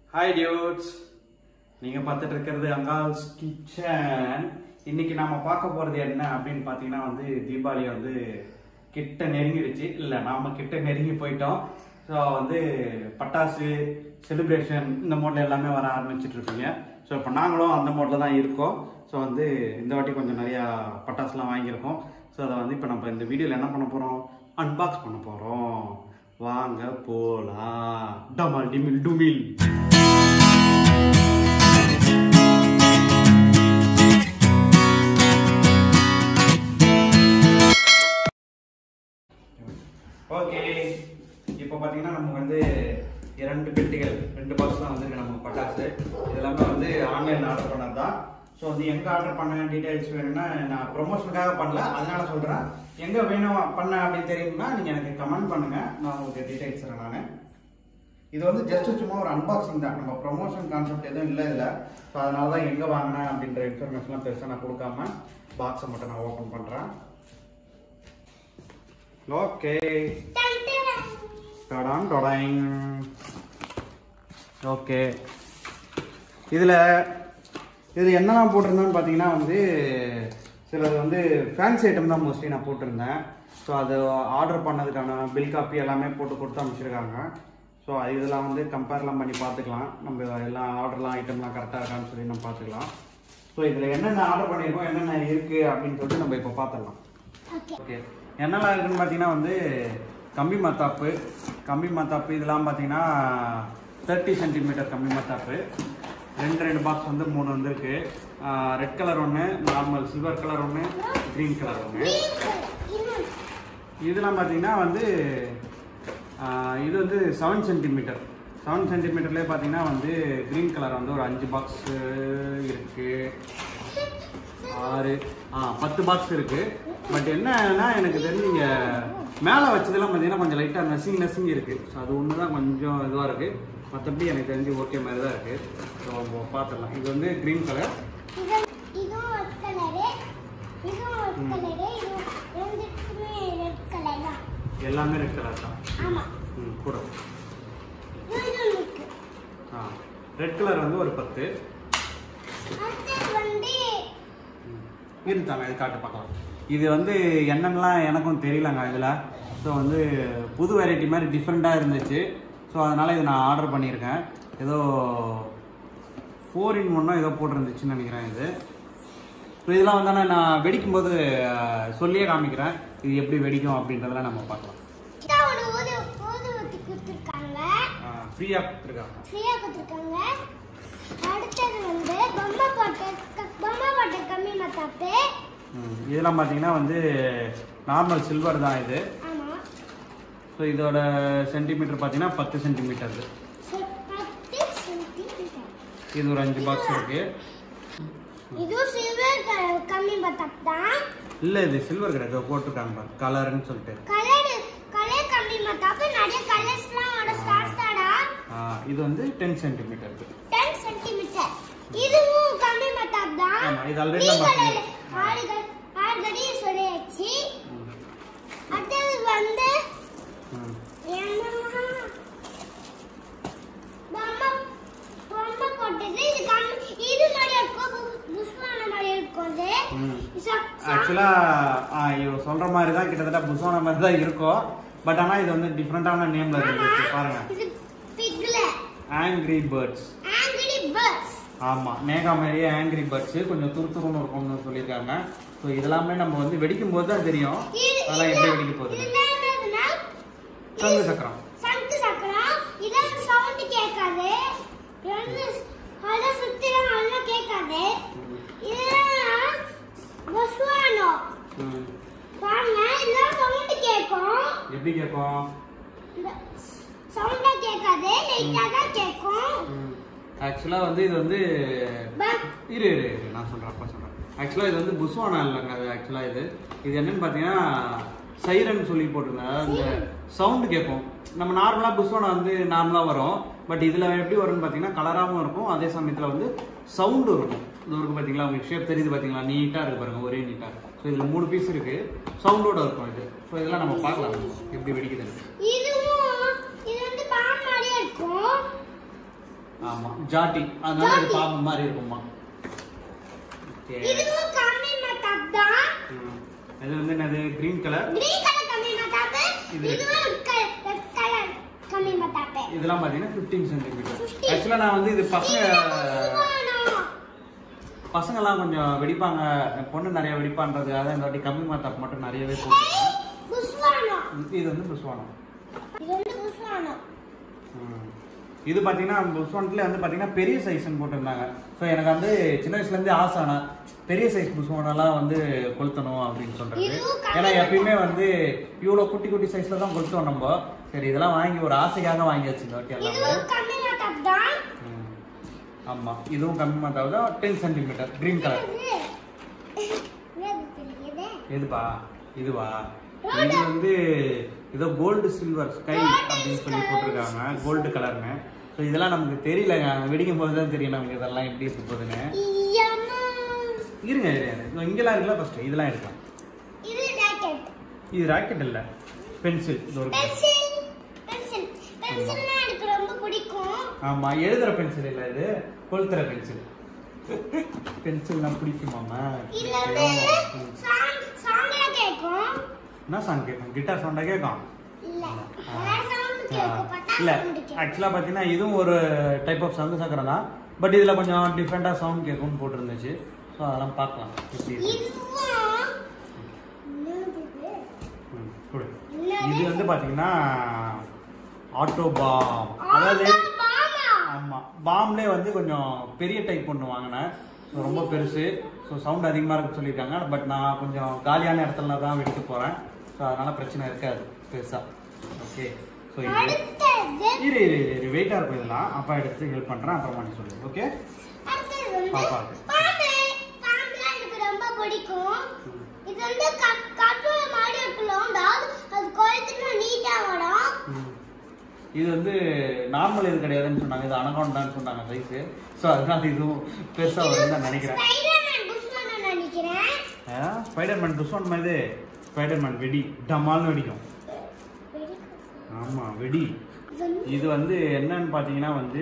Hi dudes நீங்கள் பார்த்துட்டு இருக்கிறது அங்கால்ஸ் கிச்சன் இன்னைக்கு நாம பார்க்க போகிறது என்ன அப்படின்னு பார்த்தீங்கன்னா வந்து தீபாவளி வந்து கிட்ட நெருங்கிடுச்சு இல்லை நாம கிட்ட நெருங்கி போயிட்டோம் ஸோ வந்து பட்டாசு செலிப்ரேஷன் இந்த மோட்ல எல்லாமே வர ஆரம்பிச்சிட்டு இருப்பீங்க ஸோ இப்போ நாங்களும் அந்த மோட்ல தான் இருக்கோம் ஸோ வந்து இந்த வாட்டி கொஞ்சம் நிறையா பட்டாசுலாம் வாங்கியிருக்கோம் ஸோ அதை வந்து இப்போ நம்ம இந்த வீடியோவில் என்ன பண்ண போகிறோம் அன்பாக்ஸ் பண்ண போகிறோம் வாங்க போலாம் டமால் டிமில் டுமில் ஓகே இப்போ பார்த்தீங்கன்னா நமக்கு வந்து இரண்டு பெட்டிகள் ரெண்டு பாக்ஸ் தான் வந்து நமக்கு பட்டாசு இதெல்லாமே வந்து ஆன்லைனில் ஆர்டர் பண்ணது தான் ஸோ வந்து எங்கே ஆர்டர் பண்ண டீட்டெயில்ஸ் வேணும்னா நான் ப்ரொமோஷனுக்காக பண்ணல அதனால சொல்கிறேன் எங்கே வேணும் பண்ண அப்படின்னு தெரியும்னா நீங்கள் எனக்கு கமெண்ட் பண்ணுங்கள் நான் உங்களுக்கு டீட்டெயில்ஸ் தரேன் நான் இது வந்து ஜஸ்ட் சும்மா ஒரு அன்பாக்சிங் தான் நம்ம ப்ரொமோஷன் கான்செப்ட் எதுவும் இல்லை இல்லை ஸோ அதனால தான் எங்கே வாங்கினேன் அப்படின்ற இன்ஃபர்மேஷன்லாம் பெருசாக நான் கொடுக்காம பாக்ஸை மட்டும் நான் ஓப்பன் பண்ணுறேன் ஓகே டடான் டொடைங் ஓகே இதில் இது என்னெல்லாம் போட்டிருந்தேன்னு பார்த்தீங்கன்னா வந்து சிலது வந்து ஃபேன்சி ஐட்டம் தான் மோஸ்ட்லி நான் போட்டிருந்தேன் ஸோ அது ஆர்டர் பண்ணதுக்கான பில் காப்பி எல்லாமே போட்டு கொடுத்து அமைச்சிருக்காங்க ஸோ இதெல்லாம் வந்து கம்பேர்லாம் பண்ணி பார்த்துக்கலாம் நம்ம எல்லாம் ஆர்டர்லாம் ஐட்டம்லாம் கரெக்டாக இருக்கான்னு சொல்லி நம்ம பார்த்துக்கலாம் ஸோ இதில் என்னென்ன ஆர்டர் பண்ணியிருக்கோம் என்னென்ன இருக்குது அப்படின்னு சொல்லிட்டு நம்ம இப்போ பார்த்துடலாம் ஓகே என்னெல்லாம் இருக்குன்னு பார்த்தீங்கன்னா வந்து கம்பி மத்தாப்பு கம்பி மத்தாப்பு இதெல்லாம் பார்த்தீங்கன்னா தேர்ட்டி சென்டிமீட்டர் கம்பி மத்தாப்பு ரெண்டு ரெண்டு பாக்ஸ் வந்து மூணு வந்திருக்கு ரெட் கலர் ஒன்று நார்மல் சில்வர் கலர் ஒன்று க்ரீன் கலர் ஒன்று இதெல்லாம் பார்த்தீங்கன்னா வந்து ஆஹ், இது வந்து செவன் சென்டிமீட்டர் செவன் சென்டிமீட்டர்லேயே பார்த்தீங்கன்னா வந்து க்ரீன் கலர் வந்து ஒரு அஞ்சு பாக்ஸ் இருக்குது ஆறு ஆ பத்து பாக்ஸ் இருக்கு பட் என்னன்னா எனக்கு தெரிஞ்சு இங்க மேலே வச்சதெல்லாம் பார்த்தீங்கன்னா கொஞ்சம் லைட்டாக நசிங் நசிங் இருக்கு ஸோ அது ஒன்று தான் கொஞ்சம் இதுவாக இருக்கு மற்றபடி எனக்கு தெரிஞ்சு ஓகே மாதிரி தான் இருக்கு ஸோ நம்ம பார்த்துடலாம் இது வந்து க்ரீன் கலர் இதுவும் ஒரு கலரு இதுவும் ஒரு கலரு இது ரெண்டுக்குமே ரெட் கலர் தான் எல்லாமே ரெட் கலர் தான் ஆமா ம் கூட இது இருக்கு ஆ ரெட் கலர் வந்து ஒரு பத்து அடுத்தது வந்து இருந்தாங்க இது காட்டு பார்க்கலாம் இது வந்து என்னென்னலாம் எனக்கும் தெரியலங்க இதில் ஸோ வந்து புது வெரைட்டி மாதிரி டிஃப்ரெண்ட்டாக இருந்துச்சு ஸோ அதனால் இதை நான் ஆர்டர் பண்ணியிருக்கேன் ஏதோ ஃபோர் இன் ஒன்னோ ஏதோ போட்டிருந்துச்சுன்னு நினைக்கிறேன் இது ஸோ இதெல்லாம் வந்து ஆனா நான் வெடிக்கும் போது அஹ், சொல்லியே காமிக்கிறேன் இது எப்படி வெடிக்கும் அப்படின்றதெல்லாம் நம்ம பார்க்கலாம் இதான் ஒரு ஊது ஊது ஊத்தி கொடுத்துருக்காங்க ஃப்ரீயாக கொடுத்துருக்காங்க ஃப்ரீயா கொடுத்துருக்காங்க அடுத்தது வந்து பொம்மை போட்ட க- பொம்மை போட்ட கம்மி மத்தாப்பு ம், இதெல்லாம் பார்த்தீங்கன்னா வந்து நார்மல் சில்வர் தான் இது ஆமா ஸோ இதோட சென்டிமீட்டர் பார்த்தீங்கன்னா பத்து சென்டிமீட்டர் சரி, பத்து சென்டிமீட்டர் இது ஒரு அஞ்சு பாக்ஸ் இருக்கு இதுவும் சில்வர் கலர் கம்மி மத்தாப்பு தான் இல்ல இது சில்வர் கிடையாது போட்டிருக்காங்க கலர்னு சொல்லிட்டு கலர் கலர் கம்மி மத்தாப்பு நிறைய கலர்ஸ்லாம் வர ஸ்டார்ட் ஆடா ஆ, இது வந்து டென் சென்டிமீட்டர் 10 சென்டிமீட்டர் இதுவும் கம்மி மத்தாப்பு தான் ஆமா, இது already நம்ம கலர் ஆல்ரெடி ஆல்ரெடி சொல்லியாச்சு அடுத்தது வந்து என்னன்னா பொம்மை பொம்மை போட்டது இது கம்மி இது மாதிரி இருக்கும் பு- புஷ்வான மாதிரி இருக்கும் அது ச- ச- ஆக்சுவலா இவ சொல்ற மாதிரி தான் கிட்டத்தட்ட புசோன மாதிரி தான் இருக்கும் பட் ஆனா இது வந்து டிஃப்ரெண்டான நேம்ல இருக்கு பாருங்க இது பிக்ல ஆங்கிரி பேர்ட்ஸ் ஆங்கிரி பேர்ட்ஸ் ஆமா மேகா மாதிரியே ஆங்கிரி பேர்ட்ஸ் கொஞ்சம் துருத்துருன்னு இருக்கும்னு சொல்லியிருக்காங்க ஸோ இதெல்லாமே நம்ம வந்து வெடிக்கும் போது தான் தெரியும் அதெல்லாம் எப்படி வெடிக்க போகுது இது என்னதுன்னா சங்கு சக்கரம் சங்கு சக்கரம் இதான் சவுண்ட் கேட்காது இது வந்து நல்லா சுத்திலாம் நல்லா கேட்காது இதெல்லாம் புஷ்வானோ ம். பாருங்க இதெல்லாம் சவுண்ட் கேட்கும் எப்படி கேட்கும் சவுண்டா கேட்காது லைட்டா தான் கேட்கும் ஆக்சுவலா வந்து இது வந்து பட் இரு இரு இரு, நான் சொல்றேன் அப்பா சொல்றேன் ஆக்சுவலா இது வந்து புஸ்வானா இல்லைங்க அது ஆக்சுவலா இது இது என்னன்னு பாத்தீங்கன்னா சைரன் சொல்லி போட்டிருந்தேன் அதாவது இந்த சவுண்ட் கேட்கும் நம்ம நார்மலா புஸ்வானா வந்து நார்மலா வரும் பட் இதுல எப்படி வரும்னு பாத்தீங்கன்னா கலராகவும் இருக்கும் அதே சமயத்துல வந்து சவுண்டும் இருக்கும் இது இருக்கு பாத்தீங்களா உங்களுக்கு ஷேப் தெரியுது பாத்தீங்களா நீட்டா இருக்கு பாருங்க ஒரே நீட்டா ஸோ இதுல மூணு பீஸ் இருக்கு சவுண்டோட இருக்கும் இது ஸோ இதெல்லாம் நம்ம பார்க்கலாம் எப்படி வெடிக்குதுன்னு இதுவும் இது வந்து பாம் மாதிரியே இருக்கும் ஆமா ஜாட்டி அதனால இது பாம்பு மாதிரி இருக்குமா ஓகே இதுவும் கம்மி மத்தாப் தான் இது வந்து என்னது கிரீன் கலர் கிரீன் கலர் கம்மி மத்தாப்பு இது- இதுவும் ரெட் கலர் கம்மி மத்தாப்பு இதெல்லாம் பாத்தீங்கன்னா 15 சென்டிமீட்டர் 15. ஆக்சுவலா நான் வந்து இது பசங்க புஷ்வானம். பசங்கெல்லாம் கொஞ்சம் வெடிப்பாங்க என் பொண்ணு நிறைய வெடிப்பான்றதுக்காக இந்த வாட்டி கம்மி மாத்தாப்பு மட்டும் நிறையவே போட்டுருக்கேன் புஷ்வானம் இது வந்து புஷ்வானம் இது வந்து புஷ்வானம் ம். இது பாத்தீங்கன்னா புஷ்வானத்துல வந்து பாத்தீங்கன்னா பெரிய சைஸ்ன்னு போட்டிருந்தாங்க ஸோ எனக்கு வந்து சின்ன வயசுல இருந்தே ஆசை ஆனா பெரிய சைஸ் புஷ்வானெல்லாம் வந்து கொளுத்தணும் அப்படின்னு சொல்றது இதுவும் கம்மி ஏன்னா எப்பயுமே வந்து இவ்வளவு குட்டி குட்டி சைஸ்ல தான் கொளுத்துவோம் நம்ம சரி இதெல்லாம் வாங்கி ஒரு ஆசைக்காக வாங்கி வச்சு இந்த வாட்டி எல்லாமே இதுவும் கம்மி மத்தாப் தான் ம். ஆமா இதுவும் கம்மி மாத்தாவது டென் சென்டிமீட்டர் கிரீன் கலர் எதுப்பா இதுவா இது வந்து ஏதோ கோல்டு சில்வர் ஸ்கை அப்படின்னு சொல்லி போட்டிருக்காங்க கோல்டு கலர்னு ஸோ இதெல்லாம் நமக்கு தெரியலங்க வெடிக்கும் போது தான் தெரியும் நமக்கு இதெல்லாம் எப்படி இருக்க போகுதுன்னு இருங்க இருங்க இதோ இங்கெல்லாம் இருக்குல்ல ஃபர்ஸ்ட் இதெல்லாம் எடுக்கலாம் இது ஜாக்கெட் இது ராக்கெட் இல்ல பென்சில் இது ஒரு பென்சில் பென்சில் பென்சில்னா எனக்கு ரொம்ப பிடிக்கும் ஆமா எழுதுற பென்சில் இல்ல இது கொளுத்துற பென்சில் பென்சில்லாம் பிடிக்குமாமா இதுல வந்து சாங் சாங்லாம் கேட்கும் என்ன சாங் கேட்கும் கிட்டார் சவுண்டா கேட்கும் இல்ல வேற சவுண்ட் கேட்கும் பட்டாசு இல்ல சவுண்ட் கேட்கும் ஆக்சுவலா பாத்தீங்கன்னா இதுவும் ஒரு டைப் ஆஃப் சங்கு சக்கரம் தான் பட் இதுல கொஞ்சம் டிஃப்ரெண்டா சவுண்ட் கேட்கும்னு போட்டிருந்துச்சு ஸோ அதெல்லாம் பார்க்கலாம் எப்படி இருக்கு. இதுவும் என்னது இது? ம், கொடு. என்னது? இது வந்து பாத்தீங்கன்னா ஆட்டோ பாம் அதாவது ஆட்டோ பாமா. ஆமா பாம்லேயே வந்து கொஞ்சம் பெரிய டைப் ஒன்று வாங்கினேன் ஸோ ரொம்ப பெருசு ஸோ சவுண்ட் அதிகமாக இருக்குன்னு சொல்லியிருக்காங்க பட் நான் கொஞ்சம் காலியான இடத்துல தான் வெடிக்க போகிறேன் ஸோ அதனால பிரச்சனை இருக்காது பெருசா ஓகே ஸோ இது அடுத்தது இரு இரு இரு, இரு வெயிட்டாக இருக்கும் இதெல்லாம் அப்பா எடுத்து ஹெல்ப் பண்ணுறேன் அப்புறமா நீ சொல்லு ஓகே அடுத்தது வந்து பாப்பாக்கு. பாம்பு பாம்புலாம் எனக்கு ரொம்ப பிடிக்கும் இது வந்து க- கட்டுரை மாதிரி இருக்கலாம் அது கொளுத்துனா நீட்டா வரும் இது வந்து நார்மல் இது கிடையாதுன்னு சொன்னாங்க இது அனகொண்டான்னு சொன்னாங்க சைஸு ஸோ அதனால இதுவும் பெருசாக வரும்னு நான் நினைக்கிறேன் ஸ்பைடர்மேன் புஷ்வானம் நினைக்கிறேன் ஸ்பைடர்மேன் துஷ்வன் இது ஸ்பைடர்மேன் வெடி டமால்னு வெடிக்கும் ஆமாம் வெடி இது வந்து இது வந்து என்னன்னு பார்த்தீங்கன்னா வந்து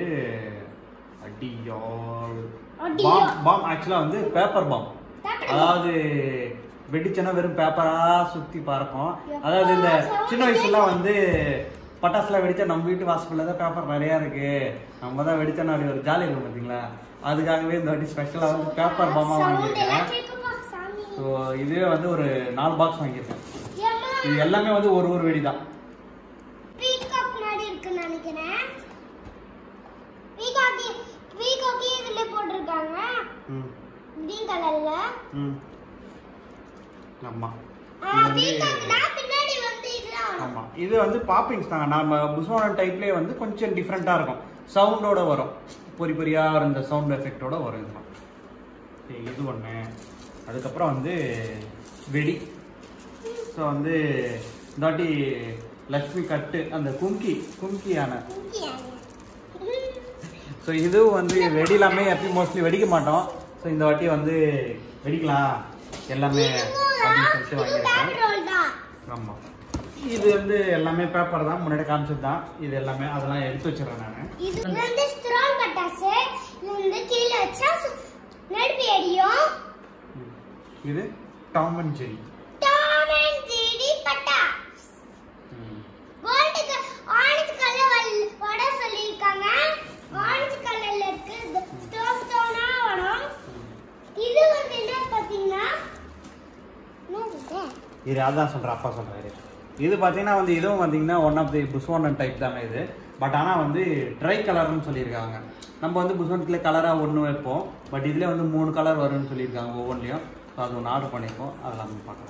அடியால் அடியா. பாம் பாம் ஆக்சுவலாக வந்து பேப்பர் பாம் Paper அதாவது வெடிச்சனா வெறும் பேப்பரா சுத்தி பறக்கும் அதாவது இந்த சின்ன வயசுலாம் வந்து பட்டாசுலாம் வெடிச்சா நம்ம வீட்டு வாசல்ல தான் பேப்பர் நிறைய இருக்கு நம்ம தான் வெடிச்சா அப்படி ஒரு ஜாலி இருக்கும் பார்த்தீங்களா அதுக்காகவே இந்த வாட்டி ஸ்பெஷலாக வந்து பேப்பர் பாமா சவுண்ட் வாங்கியிருக்கேன் எல்லாம் கேட்குப்பா சாமி ஸோ இதுவே வந்து ஒரு நாலு பாக்ஸ் வாங்கியிருக்கேன் ஏம்மா, இது எல்லாமே வந்து ஒரு ஒரு வெடி தான் பீகாக் மாதிரி இருக்குன்னு நினைக்கிறேன் பீகாக்கி பீகாக்கி இதுல போட்டிருக்காங்க ம் கிரீன் கலர்ல ம் ஆமா ஆ, இது வந்து பீகாக் தான் பின்னாடி வந்து இதெல்லாம் வரும். ஆமா இது வந்து பாப்பிங்ஸ் தாங்க நம்ம புஸ்வானம் டைப்லயே வந்து கொஞ்சம் டிஃப்ரெண்டா இருக்கும் சவுண்டோட வரும் பொறி பொரியா இந்த சவுண்ட் எஃபெக்டோட வரும் இதெல்லாம் சரி, இது ஒண்ணு அதுக்கப்புறம் வந்து வெடி ஸோ வந்து இந்த வாட்டி லக்ஷ்மி கட்டு அந்த கும்கி கும்கி யானை இங்கேயாங்க. ஸோ இதுவும் வந்து வெடிலாமே எப்பயும் மோஸ்ட்லி வெடிக்க மாட்டோம் ஸோ இந்த வாட்டி வந்து வெடிக்கலாம் எல்லாமே அப்படின்னு சொல்லிட்டு இது வாங்கியிருக்கேன் பேப்பரோல் தான் ஆமா இது வந்து எல்லாமே பேப்பர் தான் முன்னாடி காமிச்சது தான் இது எல்லாமே அதெல்லாம் எடுத்து வச்சிடறேன் நான் இது வந்து ஸ்ட்ராங் பட்டாசு இது வந்து கீழே வச்சா சு- நெருப்பு எரியும் இது Tom and Jerry Tom and Jerry பட்டாஸ் கோல்டு ஆரஞ்சு கலர் வட சொல்லியிருக்காங்க ஆரஞ்சு கலர்ல இருக்கு ஸ்டோன் ஸ்டோனா வரும் இது வந்து என்ன பாத்தீங்கன்னா என்னது இது? இது அதான் சொல்கிறேன் அப்பா சொல்கிறாரு இது பார்த்தீங்கன்னா வந்து இதுவும் பார்த்தீங்கன்னா ஒன் ஆஃப் தி புஸ்வானன் டைப் தாங்க இது பட் ஆனால் வந்து ட்ரை கலர்னு சொல்லியிருக்காங்க நம்ம வந்து புஸ்வானத்தில் கலராக ஒன்று வைப்போம் பட் இதில் வந்து மூணு கலர் வரும்னு சொல்லியிருக்காங்க ஒவ்வொன்றிலையும் ஸோ அது ஒன்று ஆர்டர் பண்ணியிருக்கோம் அதெல்லாம் வந்து பார்க்கலாம்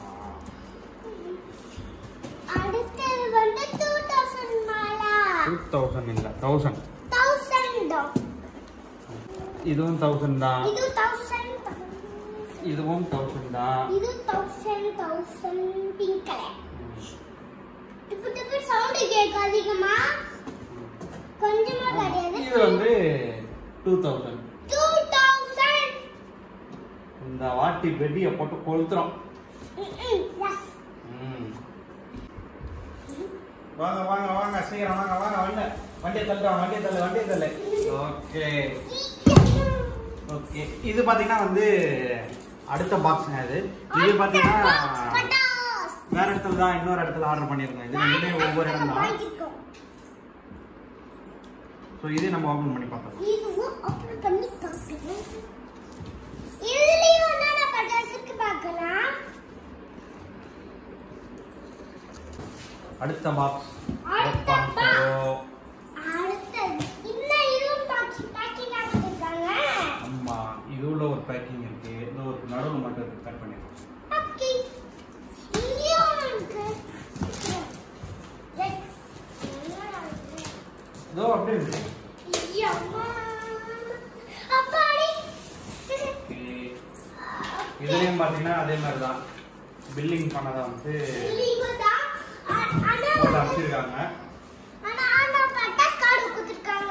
அடுத்தது வந்து டூ தௌசண்ட் மாலா டூ தௌசண்ட் இல்லை தௌசண்ட் தௌசண்ட் இதுவும் தௌசண்ட் தான் இது தௌசண்ட் இதுவும் தௌசண்ட் தான் இது தௌசண்ட் தௌசண்ட் பிங்க் கலர் டிப்பு டிப்பு சவுண்ட் கேட்கும் அதிகமா கொஞ்சமா கிடையாது இது வந்து டூ தௌசண்ட் டூ தௌசண்ட் இந்த வாட்டி வெடியை போட்டு கொளுத்துறோம் எஸ் ம். வாங்க வாங்க வாங்க சீக்கிரம் வாங்க வாங்க வாங்க வண்டியை தள்ளுறா வண்டியை தள்ளு வண்டியை தள்ளு ஓகே ஓகே இது பாத்தீங்கன்னா வந்து அடுத்த பாக்ஸ்ங்க இது இது பாத்தீங்கன்னா பட்டாஸ் வேற இடத்துல தான் இன்னொரு இடத்துல ஆர்டர் பண்ணிருக்கோம் இது ரெண்டுமே ஒவ்வொரு இடம் தான் வாங்கிக்கோ. ஸோ இதே நம்ம ஓபன் பண்ணி பார்த்தோம் இதுவும் open பண்ணி பார்க்கிறேன். இதுலயும் என்னென்ன பட்டாசு இருக்கு பார்க்கலாம். அடுத்த பாக்ஸ் அடுத்த box. அடுத்தது. இன்னும் இதுவும் pack- packing ஆ கொடுத்திருக்காங்க. ஆமா இது உள்ள ஒரு பேக்கிங் இருக்கு இது ஒரு நடுவில் மட்டும் இருக்கு கட் பண்ணிருக்கோம் Okay. இங்கேயும் ஒண்ணு இருக்கு. Yes. என்னடா இது? இதோ அப்படியே இருக்கு ஐயம்மா. அப்பாடி. ஓகே இதுலயும் பாத்தீங்கன்னா அதே மாதிரி தான் பில்லிங் பண்ணதை வந்து இல்லீங்கதான். ஆ- ஆனா போட்டு அமைச்சிருக்காங்க ஆனா ஆனா பட்டாஸ் கார்டு கொடுத்திருக்காங்க.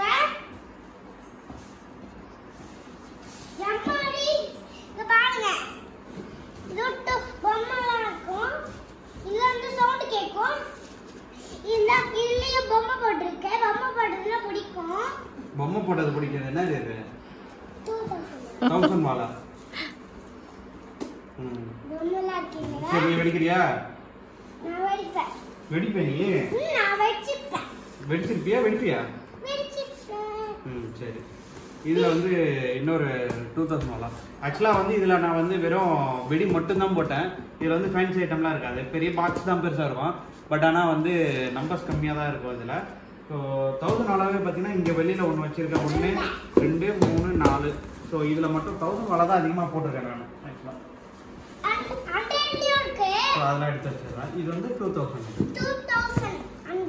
எம்மாடி. இங்க பாருங்க. இது விட்டு பொம்மைலாம் இருக்கும். இதுல வந்து sound கேக்கும். இந்த இதுலயும் பொம்மை போட்டிருக்கு. பொம்மை போட்டதுல பிடிக்கும். பொம்மை போட்டது பிடிக்கிறது என்ன இது 2000. தௌசண்ட் மாலா ம் பொம்மைலாம் இருக்கீங்களா? சரி நீ வெடிக்கிறியா நான் வெடிப்பேன். வெடிப்பே நீ ம், நான் வெடிச்சுப்பேன். வெடிச்சிருப்பியா வெடிப்பியா வெடிச்சுப்பேன். ம் சரி இதில் வந்து இன்னொரு டூ தௌசண்ட் மாலா ஆக்சுவலாக வந்து இதில் நான் வந்து வெறும் வெடி மட்டும்தான் போட்டேன் இதில் வந்து ஃபேன்சி ஐட்டம்லாம் இருக்காது பெரிய பாக்ஸ் தான் பெருசாக இருக்கும் பட் ஆனால் வந்து நம்பர்ஸ் கம்மியாக தான் இருக்கும் இதில் ஸோ தௌசண்ட் மாலாவே பார்த்தீங்கன்னா இங்கே வெளியில் ஒன்று வச்சுருக்கேன் ஒன்று ரெண்டு மூணு நாலு ஸோ இதில் மட்டும் தௌசண்ட் மாலா தான் அதிகமாக போட்டிருக்கேன் நான் ஆக்சுவலாக அந்த- அந்த இடத்துலயும் இருக்கு. ஸோ அதெல்லாம் எடுத்து வச்சிடுறேன் இது வந்து டூ தௌசண்ட் 2000 அந்த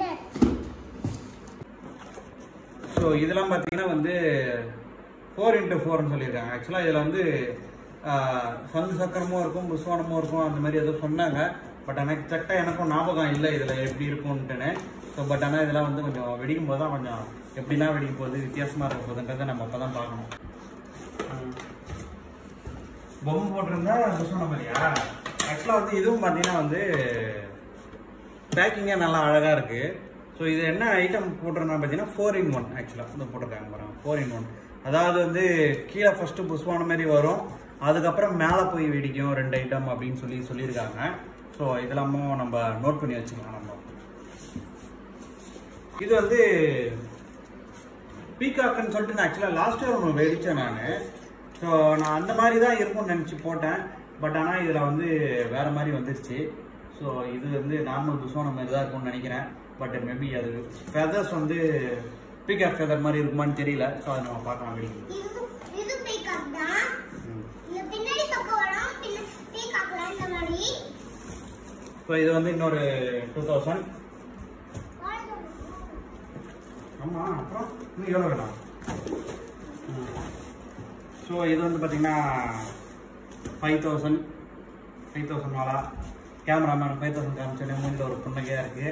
ஸோ இதெல்லாம் பார்த்தீங்கன்னா வந்து ஃபோர் இன்ட்டு ஃபோர்னு சொல்லியிருக்காங்க ஆக்சுவலாக இதில் வந்து ஆஹ், சங்கு சக்கரமும் இருக்கும் புஸ்வானமும் இருக்கும் அந்த மாதிரி ஏதோ சொன்னாங்க பட் ஆனால் எக்ஸாக்டாக எனக்கும் ஞாபகம் இல்லை இதில் எப்படி இருக்கும்ன்ட்டுன்னு ஸோ பட் ஆனால் இதெல்லாம் வந்து கொஞ்சம் வெடிக்கும் போது தான் கொஞ்சம் எப்படிலாம் வெடிக்கும் போது வித்தியாசமாக இருக்க போகுதுன்றதை நம்ம அப்போ தான் பார்க்கணும் ஆஹ். பொம்மை போட்டிருந்தா புஸ்வானம் மாதிரியா ஆக்சுவலாக வந்து இதுவும் பார்த்தீங்கன்னா வந்து பேக்கிங்கே நல்லா அழகாக இருக்கு ஸோ இது என்ன ஐட்டம் போட்டிருந்தா பார்த்தீங்கன்னா ஃபோர் இன் ஒன் ஆக்சுவலாக இந்த போட்டிருக்காங்க பாருங்க ஃபோர் இன் ஒன் அதாவது வந்து கீழே ஃபர்ஸ்ட் புஷ்வான மாதிரி வரும் அதுக்கப்புறம் மேலே போய் வெடிக்கும் ரெண்டு ஐட்டம் அப்படின்னு சொல்லி சொல்லியிருக்காங்க ஸோ இதெல்லாமும் நம்ம நோட் பண்ணி வச்சுக்கலாம் நம்ம இது வந்து பீகாக்குன்னு சொல்லிட்டு நான் ஆக்சுவலாக லாஸ்ட் இயர் ஒன்று வெடித்தேன் நான் ஸோ நான் அந்த மாதிரி தான் இருக்கும்னு நினச்சி போட்டேன் பட் ஆனால் இதில் வந்து வேற மாதிரி வந்துருச்சு ஸோ இது வந்து நார்மல் புஷ்வான மாதிரி தான் இருக்கும்னு நினைக்கிறேன் பட் மேபி அது ஃபெதர்ஸ் வந்து பீகாக் ஃபெதர் மாதிரி இருக்குமான்னு தெரியல ஸோ அதை நம்ம பார்க்கலாம் வெடிக்கும் இது இது பீகாக் தான் இந்த பின்னாடி பக்கம் வரும் பின்ன பீகாக்ல இந்த மாதிரி ஸோ இது வந்து இன்னொரு டூ தௌசண்ட் ஆமாம் அப்புறம் இன்னும் எவ்வளோ வேணும் ஸோ இது வந்து பார்த்தீங்கன்னா ஃபைவ் தௌசண்ட் ஃபைவ் தௌசண்ட் வாலா கேமராமேன் ஃபைவ் தௌசண்ட் காமிச்சோன்னே மூஞ்சில் ஒரு புன்னகையாக இருக்குது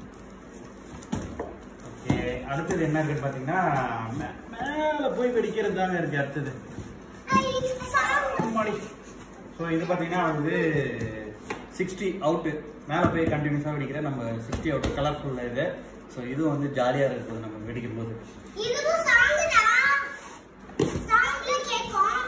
ஓகே அடுத்தது என்ன இருக்குன்னு பார்த்தீங்கன்னா மே- மேலே போய் வெடிக்கிறது தாங்க இருக்குது அடுத்தது அம்மாடி ஸோ இது பார்த்தீங்கன்னா வந்து சிக்ஸ்டி அவுட்டு மேலே போய் கண்டினியூஸாக வெடிக்கிற நம்ம சிக்ஸ்டி அவுட்டு கலர்ஃபுல்லாக இது ஸோ இது வந்து ஜாலியாக இருக்குது நம்ம வெடிக்கும் போது இதுவும் சாங் தான் சாங்ல கேக்கும்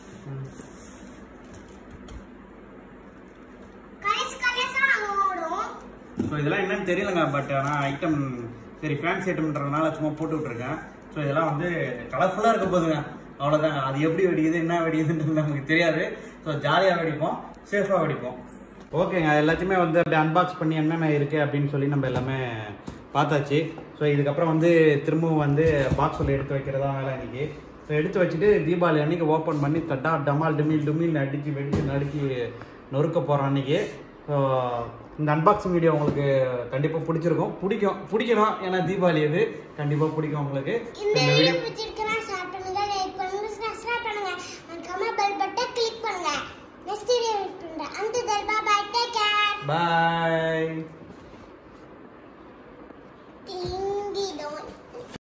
கடைசி கடைசா அங்க ஓடும் ஸோ இதெல்லாம் என்னன்னு தெரியலங்க பட் ஆனால் ஐட்டம் சரி ஃபேன்சி ஐட்டம்ன்றதுனால சும்மா போட்டு விட்ருக்கேன் ஸோ இதெல்லாம் வந்து கலர்ஃபுல்லாக இருக்க போதுங்க அவ்வளோதாங்க அது எப்படி வெடிக்குது என்ன வெடிக்குதுன்றது நமக்கு தெரியாது ஸோ ஜாலியாக வெடிப்போம் சேஃபாக வெடிப்போம் ஓகேங்க எல்லாத்தையுமே வந்து அப்படியே அன்பாக்ஸ் பண்ணி என்னென்ன இருக்குது அப்படின்னு சொல்லி நம்ம எல்லாமே பார்த்தாச்சு ஸோ இதுக்கப்புறம் வந்து திரும்பவும் வந்து பாக்ஸ் உள்ள எடுத்து வைக்கிறதா வேலை இன்னைக்கு ஸோ எடுத்து வச்சுட்டு தீபாவளி அன்னைக்கு ஓப்பன் பண்ணி தட்டா டமால் டிமில் டுமில் அடிச்சு வெடிச்சு நடுக்கி நொறுக்க போகிறோம் அன்னைக்கு ஸோ இந்த அன்பாக்சிங் வீடியோ உங்களுக்கு கண்டிப்பாக பிடிச்சிருக்கும் பிடிக்கும் பிடிக்கணும் ஏன்னா தீபாவளி இது கண்டிப்பாக பிடிக்கும் உங்களுக்கு இந்த இந்த வீடியோ வீடியோ பிடிச்சிருக்குன்னா ஷேர் பண்ணுங்க லைக் பண்ணுங்க சப்ஸ்கிரைப் பண்ணுங்க மறக்காம பெல் பட்டன் கிளிக் பண்ணுங்க நெக்ஸ்ட் வீடியோ மீட் பண்றேன் அந்த பை பை டேக் கேர் பாய்